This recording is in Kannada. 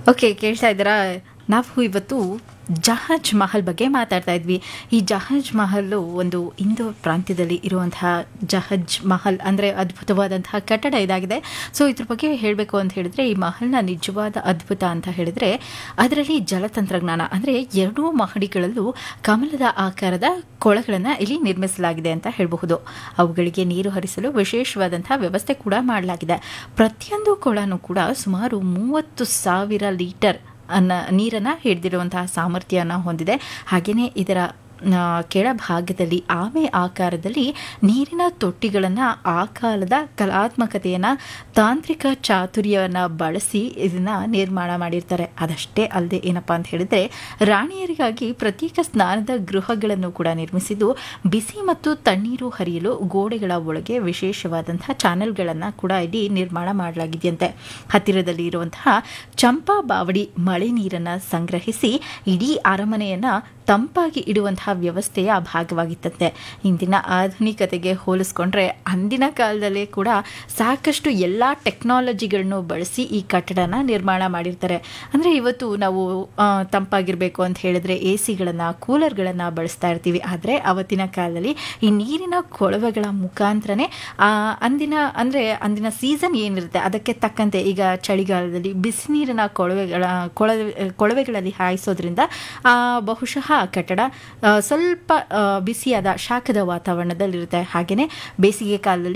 ಓಕೆ ಕೇಳ್ತಾ ಇದ್ದೀರಾ ನಾವು ಇವತ್ತು ಜಹಾಜ್ ಮಹಲ್ ಬಗ್ಗೆ ಮಾತಾಡ್ತಾ ಇದ್ವಿ ಈ ಜಹಾಜ್ ಮಹಲ್ ಒಂದು ಇಂದೋರ್ ಪ್ರಾಂತ್ಯದಲ್ಲಿ ಇರುವಂತಹ ಜಹಾಜ್ ಮಹಲ್ ಅಂದರೆ ಅದ್ಭುತವಾದಂತಹ ಕಟ್ಟಡ ಇದಾಗಿದೆ ಸೊ ಇದ್ರ ಬಗ್ಗೆ ಹೇಳಬೇಕು ಅಂತ ಹೇಳಿದ್ರೆ ಈ ಮಹಲ್ನ ನಿಜವಾದ ಅದ್ಭುತ ಅಂತ ಹೇಳಿದ್ರೆ ಅದರಲ್ಲಿ ಜಲತಂತ್ರಜ್ಞಾನ ಅಂದರೆ ಎರಡೂ ಮಹಡಿಗಳಲ್ಲೂ ಕಮಲದ ಆಕಾರದ ಕೊಳಗಳನ್ನು ಇಲ್ಲಿ ನಿರ್ಮಿಸಲಾಗಿದೆ ಅಂತ ಹೇಳಬಹುದು ಅವುಗಳಿಗೆ ನೀರು ಹರಿಸಲು ವಿಶೇಷವಾದಂತಹ ವ್ಯವಸ್ಥೆ ಕೂಡ ಮಾಡಲಾಗಿದೆ ಪ್ರತಿಯೊಂದು ಕೊಳನೂ ಕೂಡ ಸುಮಾರು ಮೂವತ್ತು ಸಾವಿರ ಲೀಟರ್ ಅನ್ನ ನೀರನ್ನು ಹಿಡಿದಿರುವಂತಹ ಸಾಮರ್ಥ್ಯನ ಹೊಂದಿದೆ ಹಾಗೆಯೇ ಇದರ ಆ, ಕೆಳಭಾಗದಲ್ಲಿ ಆಮೆ ಆಕಾರದಲ್ಲಿ ನೀರಿನ ತೊಟ್ಟಿಗಳನ್ನು ಆ ಕಾಲದ ಕಲಾತ್ಮಕತೆಯನ್ನು ತಾಂತ್ರಿಕ ಚಾತುರ್ಯವನ್ನು ಬಳಸಿ ಇದನ್ನು ನಿರ್ಮಾಣ ಮಾಡಿರ್ತಾರೆ ಅದಷ್ಟೇ ಅಲ್ಲದೆ ಏನಪ್ಪ ಅಂತ ಹೇಳಿದರೆ ರಾಣಿಯರಿಗಾಗಿ ಪ್ರತ್ಯೇಕ ಸ್ನಾನದ ಗೃಹಗಳನ್ನು ಕೂಡ ನಿರ್ಮಿಸಿದ್ದು ಬಿಸಿ ಮತ್ತು ತಣ್ಣೀರು ಹರಿಯಲು ಗೋಡೆಗಳ ಒಳಗೆ ವಿಶೇಷವಾದಂತಹ ಚಾನೆಲ್ಗಳನ್ನು ಕೂಡ ಇಲ್ಲಿ ನಿರ್ಮಾಣ ಮಾಡಲಾಗಿದೆಯಂತೆ ಹತ್ತಿರದಲ್ಲಿ ಇರುವಂತಹ ಚಂಪಾ ಬಾವಡಿ ಮಳೆ ನೀರನ್ನು ಸಂಗ್ರಹಿಸಿ ಇಡೀ ಅರಮನೆಯನ್ನು ತಂಪಾಗಿ ಇಡುವಂತಹ ವ್ಯವಸ್ಥೆಯ ಭಾಗವಾಗಿತ್ತಂತೆ ಇಂದಿನ ಆಧುನಿಕತೆಗೆ ಹೋಲಿಸ್ಕೊಂಡ್ರೆ ಅಂದಿನ ಕಾಲದಲ್ಲೇ ಕೂಡ ಸಾಕಷ್ಟು ಎಲ್ಲ ಟೆಕ್ನಾಲಜಿಗಳನ್ನು ಬಳಸಿ ಈ ಕಟ್ಟಡನ ನಿರ್ಮಾಣ ಮಾಡಿರ್ತಾರೆ ಅಂದರೆ ಇವತ್ತು ನಾವು ಆ, ತಂಪಾಗಿರಬೇಕು ಅಂತ ಹೇಳಿದ್ರೆ ಎ ಸಿಗಳನ್ನು ಕೂಲರ್ಗಳನ್ನು ಬಳಸ್ತಾ ಇರ್ತೀವಿ ಆದರೆ ಅವತ್ತಿನ ಕಾಲದಲ್ಲಿ ಈ ನೀರಿನ ಕೊಳವೆಗಳ ಮುಖಾಂತರನೇ ಆ, ಅಂದಿನ ಅಂದರೆ ಅಂದಿನ ಸೀಸನ್ ಏನಿರುತ್ತೆ ಅದಕ್ಕೆ ತಕ್ಕಂತೆ ಈಗ ಚಳಿಗಾಲದಲ್ಲಿ ಬಿಸಿ ನೀರಿನ ಕೊಳವೆಗಳ ಕೊಳವೆ ಕೊಳವೆಗಳಲ್ಲಿ ಹಾಯಿಸೋದ್ರಿಂದ ಆ, ಬಹುಶಃ ಆ ಕಟ್ಟಡ ಆ, ಸ್ವಲ್ಪ ಆ, ಬಿಸಿಯಾದ ಶಾಖದ ವಾತಾವರಣದಲ್ಲಿರುತ್ತೆ ಹಾಗೆಯೇ ಬೇಸಿಗೆ ಕಾಲದಲ್ಲಿ